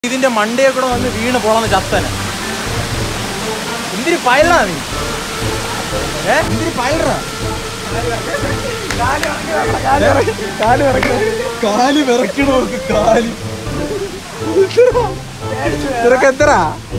ഇതിന്റെ മണ്ടയെ കൂടെ വന്ന് വീണ് പോളന്ന് ചത്തന എന്തിരി പയലാ നീ ഏ എന്തിരി പയലറാ കാല് വിറക്കണോ കാല് നിനക്ക് എത്ര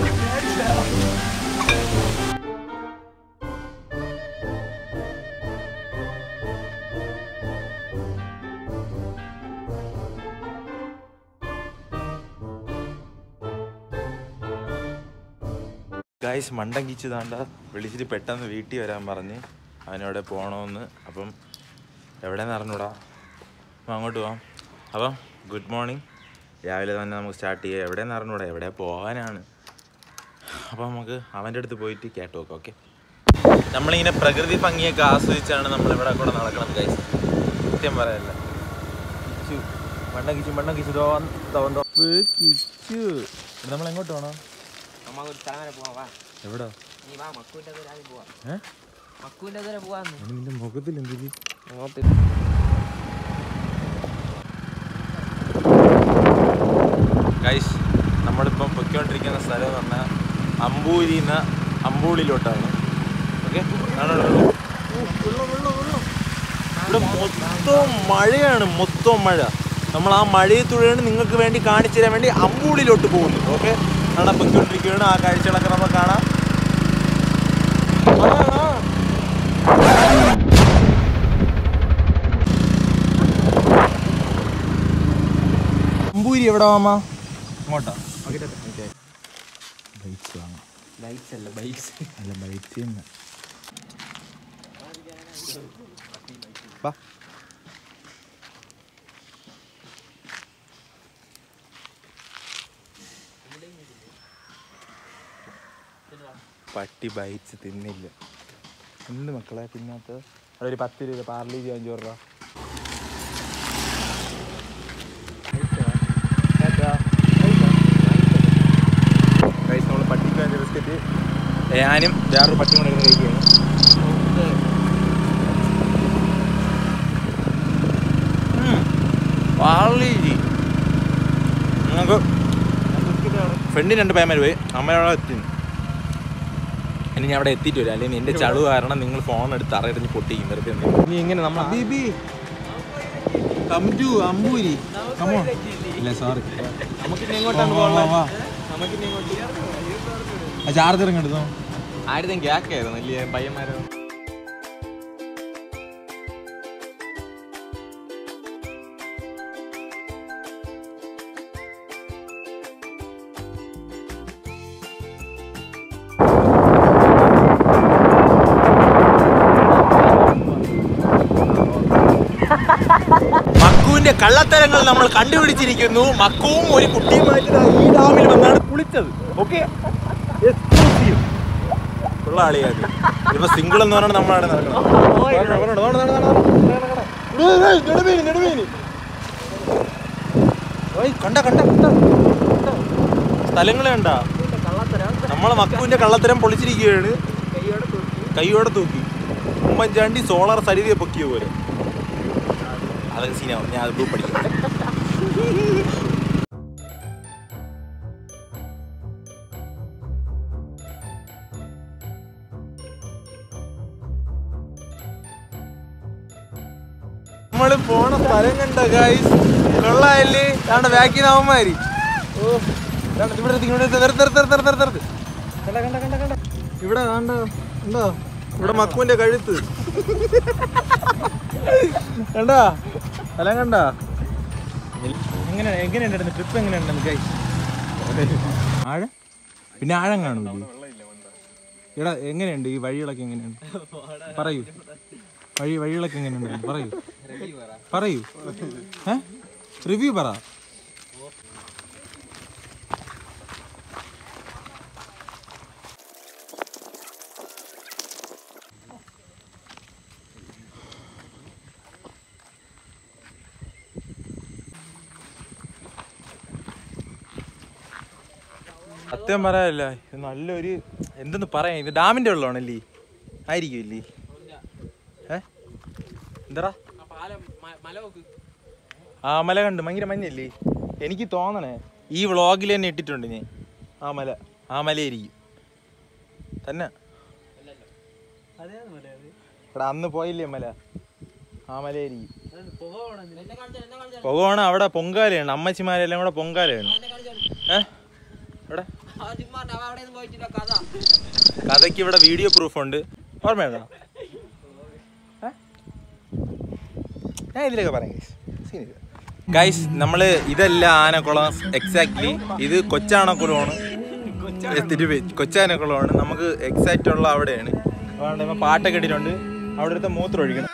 ഗായ്സ് മണ്ടം കിച്ച് താണ്ട വിളിച്ചിട്ട് പെട്ടെന്ന് വീട്ടിൽ വരാൻ പറഞ്ഞ് അവനവിടെ പോകണമെന്ന് അപ്പം എവിടെയെന്ന് അറിഞ്ഞൂടാ അപ്പം അങ്ങോട്ട് പോവാം അപ്പം ഗുഡ് മോർണിംഗ് രാവിലെ തന്നെ നമുക്ക് സ്റ്റാർട്ട് ചെയ്യാം എവിടെയെന്ന് അറിഞ്ഞൂടാ എവിടെ പോകാനാണ് അപ്പം നമുക്ക് അവൻ്റെ അടുത്ത് പോയിട്ട് കേട്ട് നോക്കാം ഓക്കെ നമ്മളിങ്ങനെ പ്രകൃതി ഭംഗിയൊക്കെ ആസ്വദിച്ചാണ് നമ്മളിവിടെ കൂടെ നടക്കുന്നത് ഗൈസ് സത്യം പറയല്ല കിച്ചു മണ്ടം കിച്ചു മണ്ടം കിച്ചു തോന്നോ കിച്ചു നമ്മൾ എങ്ങോട്ട് പോകണം നമുക്ക് ഒരു സ്ഥലം വരെ പോവാം വാ എവിടാ നീ വാ മക്കുവിന്റെ ദൂരെ ആദ്യം പോവാം ഏ മക്കുവിന്റെ ദൂരെ പോവാന്ന് നിന്റെ മുഖത്തിൽ എന്തിരി അങ്ങോട്ട് ഗൈസ് നമ്മളിപ്പം പൊയ്ക്കൊണ്ടിരിക്കുന്ന സ്ഥലം എന്ന് പറഞ്ഞാൽ അമ്പൂരിന്ന് അമ്പൂളിലോട്ടാണ് ഓക്കെ ഇവിടെ മൊത്തം മഴയാണ് മൊത്തം മഴ നമ്മൾ ആ മഴയത്തുഴയാണ് നിങ്ങൾക്ക് വേണ്ടി കാണിച്ചു തരാൻ വേണ്ടി അമ്പൂളിലോട്ട് പോകുന്നു ഓക്കെ കാണാൻ പൊയ്ക്കൊണ്ടിരിക്കുകയാണ് ആ കാഴ്ചകളൊക്കെ നമുക്ക് കാണാം ആ, ആ. അമ്പൂരി എവിടെ മാമ ഇങ്ങോട്ടാ ബൈക്സ് വാങ്ങാം ബൈക്സ് അല്ല ബൈക്സ് അല്ല ബൈക്സ് തന്നെ വാ പട്ടി ബൈറ്റ്സ് തിന്നില്ല എന്ത് മക്കളെ തിന്നാത്ത അതൊരു പത്ത് രൂപ പാർലി അഞ്ചു രൂപ നമ്മൾ പട്ടിക്ക് വേണ്ട ബിസ്ക്കറ്റ് ഞാനും വേറൊരു പട്ടി കൂടെ ഇരുന്ന് കഴിക്കുകയാണ് പാർലിജി നിങ്ങൾക്ക് ഫ്രണ്ടിന് രണ്ട് പയ്യന്മാർ പോയി അമ്മയോടെ എത്തി ഇനി ഞാൻ അവിടെ എത്തിയിട്ട് വരാം അല്ലെങ്കിൽ എന്റെ ചളു കാരണം നിങ്ങൾ ഫോൺ എടുത്ത് അറയറിഞ്ഞ് പൊട്ടിക്കും വെറുതെ നീ ഇങ്ങനെ നമ്മൾ ബീബി കം ടു അമ്പൂരി കമോ ഇല്ല സോറി നമുക്ക് ഇനി എങ്ങോട്ടാണ് പോകുന്നത് നമുക്ക് ഇനി എങ്ങോട്ട് ചാർജർ എടുത്തോ ആരുടെ ഗ്യാക്കായിരുന്നു വലിയ പയ്യന്മാരോ മക്കുവിന്റെ കള്ളത്തരങ്ങൾ നമ്മൾ കണ്ടുപിടിച്ചിരിക്കുന്നു മക്കുവും ഒരു കുട്ടിയുമായിട്ട് ദാ ഈ ഡാമിൽ വന്നാണ് കുളിച്ചത് ഓക്കെ ഉള്ള ആളിയാണ് ഇപ്പൊ സിംഗിൾ എന്ന് പറഞ്ഞാൽ നമ്മളാണ് കണ്ട കണ്ട കണ്ട സ്ഥലങ്ങളെ കണ്ട നമ്മളെ മക്കുവിന്റെ കള്ളത്തരം പൊളിച്ചിരിക്കുകയാണ് കൈയോടെ തൂക്കി ഉമ്മൻചാണ്ടി സോളാർ സരിതയെ പൊക്കിയ പോലെ അതൊക്കെ സീനാവും ഞാൻ അത് ഗ്രൂപ്പ് പഠിക്കും നമ്മള് പോണ സ്ഥലം കണ്ട ഗായ്സ് കൊള്ളായല്ലേ താണ്ട ബാക്കിൽ അവന്മാര് ഓ ദാണ്ട ഇവിടെ നിർത്തി, ഇവിടെ നിർത്തി, നിർത്ത്, നിർത്ത്, നിർത്ത്, നിർത്ത്, നിർത്ത്. കണ്ട കണ്ട കണ്ട കണ്ട ഇവിടെ കണ്ടോ ഉണ്ടോ ഇവിടെ മക്കുവിന്റെ കഴുത്ത് കണ്ടാ സ്ഥലം കണ്ടാ എങ്ങനെ എങ്ങനെയുണ്ടായിരുന്നു ട്രിപ്പ് എങ്ങനെയുണ്ടെന്ന് ഗൈസ് ആഴം പിന്നെ ആഴം കാണൂല്ലേ എടാ എങ്ങനെയുണ്ട് ഈ വഴികളൊക്കെ എങ്ങനെയുണ്ട് പറയൂ വഴി വഴികളൊക്കെ എങ്ങനെയുണ്ട് പറയൂ പറയൂ ഏ റിവ്യൂ പറ സത്യം പറയാല്ല ഇത് നല്ലൊരു എന്തെന്ന് പറയാം ഇത് ഡാമിന്റെ വെള്ളമാണല്ലേ ആയിരിക്കും ഇല്ലേ ഏ എന്താ പാലം മല നോക്ക് ആ മല കണ്ട് ഭയങ്കര മഞ്ഞല്ലേ എനിക്ക് തോന്നണേ ഈ വ്ളോഗിൽ തന്നെ ഇട്ടിട്ടുണ്ട് ഞാൻ ആ മല ആ മലയായിരിക്കും തന്നെ എടാ അന്ന് പോയില്ലേ മല ആ മലയായിരിക്കും പുകവാണ് അവിടെ പൊങ്കാലയാണ് അമ്മച്ചിമാരെല്ലാം കൂടെ പൊങ്കാലയാണ് ഏ ഇവിടെ കഥയ്ക്ക് ഇവിടെ വീഡിയോ പ്രൂഫ് ഉണ്ട് ഓർമ്മയുണ്ടോ ഏ? ഞാൻ ഇതിലൊക്കെ പറയാം ഗൈസ് നമ്മള് ഇതല്ല ആനക്കുളം എക്സാക്ട്ലി ഇത് കൊച്ചാനക്കുളമാണ് ഏ, തിരുവേ കൊച്ചാനക്കുളമാണ് നമുക്ക് എക്സാക്റ്റ് ഉള്ള അവിടെയാണ് അതുകൊണ്ട് ഇപ്പം പാട്ടൊക്കെ ഇട്ടിട്ടുണ്ട് അവിടെ അടുത്ത മൂത്രം ഒഴിക്കണം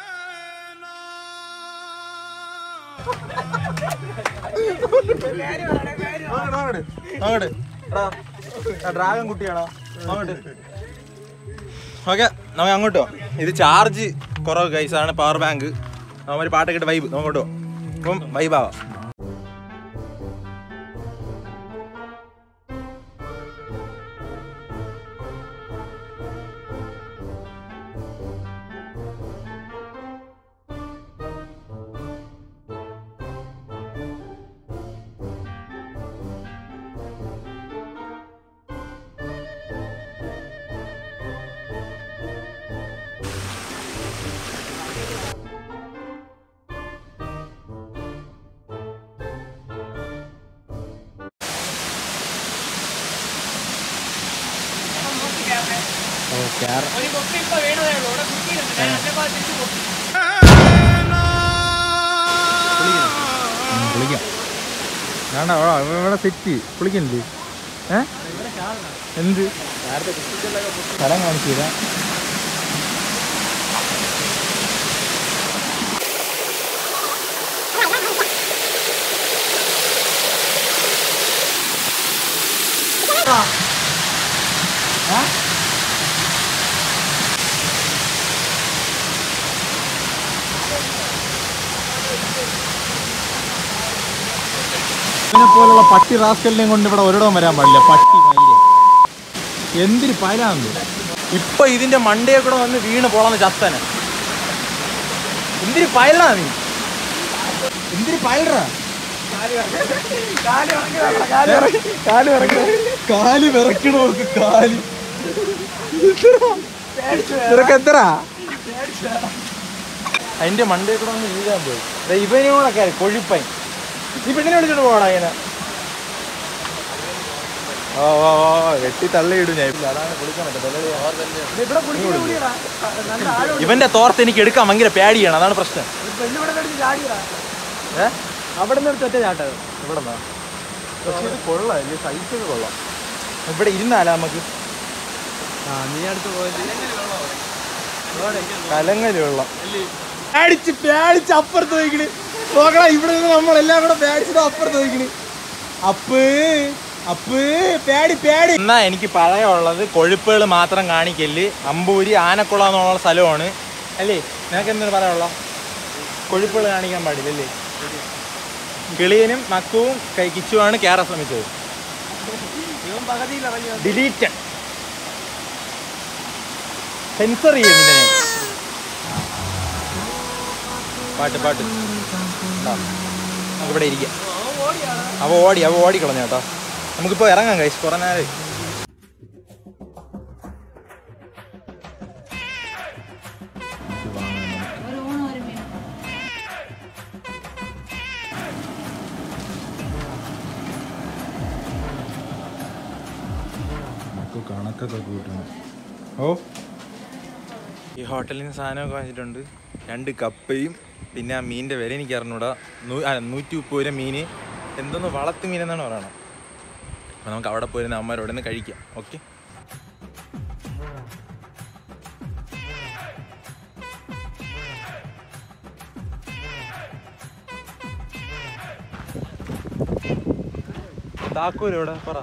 അങ്ങോട്ട് അങ്ങോട്ട് ഡ്രാഗൺ കുട്ടിയാണോ അങ്ങോട്ട് ഓക്കെ നമുക്ക് അങ്ങോട്ടോ ഇത് ചാർജ് കുറവ് കൈസാണ് പവർ ബാങ്ക് നമ്മൾ പാട്ടൊക്കെ ഇട്ട് വൈബ് നമുക്ക് അങ്ങോട്ടോ അപ്പം വൈബാവാം കുളിക്കാം വേണ്ട ഇവിടെ സെറ്റ് കുളിക്കണില്ലേ ഏ എന്ത് സ്ഥലം കാണിച്ചില്ല ഇതിനെ പോലുള്ള പട്ടി റാസ്കലിനെയും കൊണ്ട് ഇവിടെ ഒരിടവും വരാൻ പാടില്ല പട്ടി മയില് എന്തിരി പയലാന്ന് ഇപ്പൊ ഇതിന്റെ മണ്ടയെ കൂടെ വന്ന് വീണ് പോളന്ന് ചത്തന എന്തിരി പയലാ നീ എന്തിരി പയലറാ കാല് വിറക്കണോ കാല് നിനക്ക് എത്ര അതിന്റെ മണ്ടയെ കൂടെ വന്ന് വീഴാൻ പോയി ദേ ഇവനെ കൂടെ കയറി കൊഴിപ്പൻ ഈ പെണ്ണിനെ വിളിച്ചോണ്ട് പോകടാ ഇങ്ങനെ ഓ ഓ ഓ വെട്ടി തള്ളിയിടും ഞാൻ ഇല്ല, അതാണ് കുളിക്കാൻ പറ്റത്തില്ല ഇവന്റെ തോർത്ത് എനിക്ക് എടുക്കാൻ ഭയങ്കര പേടിയാണ് അതാണ് പ്രശ്നം ഏ അവിടെ നിന്ന് ഒറ്റ ചാട്ടത് ഇവിടെ പക്ഷെ ഇത് കൊള്ളാം ഈ സൈസ് കൊള്ളാം ഇവിടെ ഇരുന്നാലാ നമുക്ക് ആ നീ അടുത്ത് പോയിട്ട് കലങ്ങല് വെള്ളം പേടിച്ച് പേടിച്ച് അപ്പുറത്ത് പോയിക്കണ് നോക്കടാ ഇവിടെ നിന്ന് നമ്മളെല്ലാം കൂടെ പേടിച്ചിട്ട് അപ്പുറത്ത് പോയിക്കണ് അപ്പ് അപ്പ് പേടി പേടി എന്നാ എനിക്ക് പറയാനുള്ളത് കൊഴുപ്പുകൾ മാത്രം കാണിക്കല് അമ്പൂരി ആനക്കുളം എന്നുള്ള സ്ഥലമാണ് അല്ലേ നിനക്ക് എന്താണ് പറയാനുള്ള കൊഴുപ്പുകൾ കാണിക്കാൻ പാടില്ലല്ലേ കിളിയനും മക്കുവും കൈ കിച്ചുവാണ് കയറാൻ ശ്രമിച്ചത് ഇവൻ പകുതിയിൽ ഇറങ്ങി ഡിലീറ്റഡ് സെൻസർ ചെയ്യുന്നില്ല ഞാൻ പാട്ട് പാട്ട് ആ, നമുക്കിവിടെ ഇരിക്കാം അവ ഓടി അവ ഓടിക്കളഞ്ഞു കേട്ടോ നമുക്കിപ്പോൾ ഇറങ്ങാം കഴിച്ച് കുറേ നേരം കണക്കൊക്കെ കൂട്ടണം ഓ ഈ ഹോട്ടലിൽ നിന്ന് സാധനമൊക്കെ വാങ്ങിച്ചിട്ടുണ്ട് രണ്ട് കപ്പയും പിന്നെ ആ മീനിൻ്റെ വില എനിക്ക് അറിഞ്ഞൂടാ നൂ- ആ, നൂറ്റി മുപ്പത് രൂപ മീൻ എന്തൊന്ന് വളർത്തു മീൻ എന്നാണ് പറയണം അപ്പോൾ നമുക്ക് അവിടെ പോയിരുന്ന അമ്മമാരോടെ നിന്ന് കഴിക്കാം ഓക്കെ താക്കൂര് എവിടെ പറ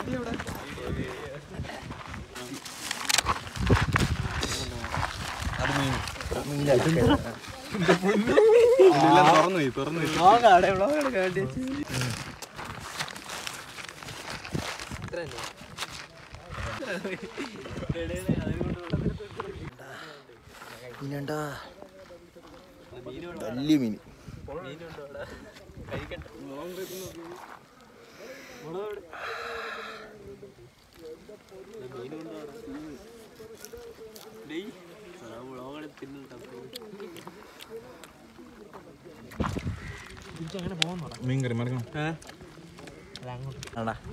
തുറന്നു പോയി തുറന്നു മീനുണ്ടാ വലിയ മീൻ മീൻ കറി മറിക്കണം ആടാ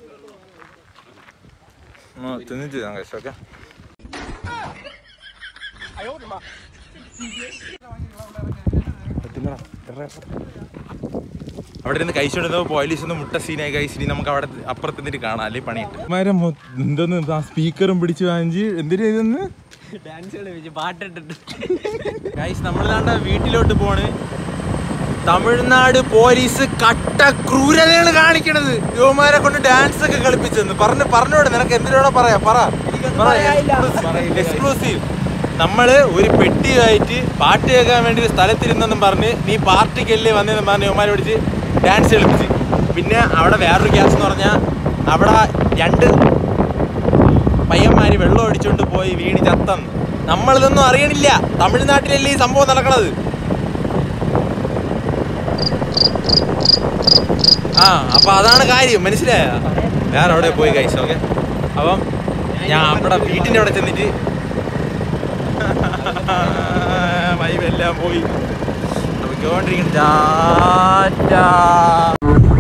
തിന്നിട്ട് കഴിച്ചു ഓക്കെ അവിടെ ഇരുന്ന് കഴിച്ചോണ്ടിരുന്ന പോലീസ് ഒന്ന് മുട്ട സീനായി കഴിച്ചിട്ട് നമുക്ക് അവിടെ അപ്പുറത്ത് നിന്നിട്ട് കാണാം അല്ലെങ്കിൽ പണിയിട്ട് മരം എന്തോന്ന് സ്പീക്കറും പിടിച്ച് വാങ്ങിച്ച് എന്തിനു ഇതെന്ന് ഡാൻസ് കളിച്ച് പാട്ടിട്ടിട്ട് ഗൈസ് നമ്മളിതാണ്ട വീട്ടിലോട്ട് പോണ് തമിഴ്നാട് പോലീസ് കട്ട ക്രൂരതയാണ് കാണിക്കണത് യുവമാരെ കൊണ്ട് ഡാൻസ് ഒക്കെ കളിപ്പിച്ചെന്ന് പറഞ്ഞു പറഞ്ഞോട് നിനക്ക് എന്തിനോടെ പറയാ പറ എക്സ്ക്ലൂസീവ് നമ്മള് ഒരു പെട്ടിയായിട്ട് പാട്ട് കേൾക്കാൻ വേണ്ടി ഒരു സ്ഥലത്തിരുന്നെന്നും പറഞ്ഞ് നീ പാർട്ടിക്കല്ലേ വന്നതെന്ന് പറഞ്ഞ് യുവമാരെ പിടിച്ച് ഡാൻസ് കളിപ്പിച്ച് പിന്നെ അവിടെ വേറൊരു ഗ്യാസ് എന്ന് പറഞ്ഞാൽ അവിടെ രണ്ട് പയ്യന്മാര് വെള്ളം അടിച്ചുകൊണ്ട് പോയി വീണ് ചത്തന്ന് നമ്മളിതൊന്നും അറിയണില്ല തമിഴ്നാട്ടിലല്ലേ ഈ സംഭവം നടക്കണത് ആ അപ്പൊ അതാണ് കാര്യം മനസ്സിലായ വേറെ അവിടെ പോയി കഴിച്ചു ഓക്കെ അപ്പം ഞാൻ അവിടെ വീട്ടിന്റെ അവിടെ ചെന്നിട്ട് വൈബെല്ലാം പോയി നോക്കിക്കൊണ്ടിരിക്കുന്നു ടാറ്റാ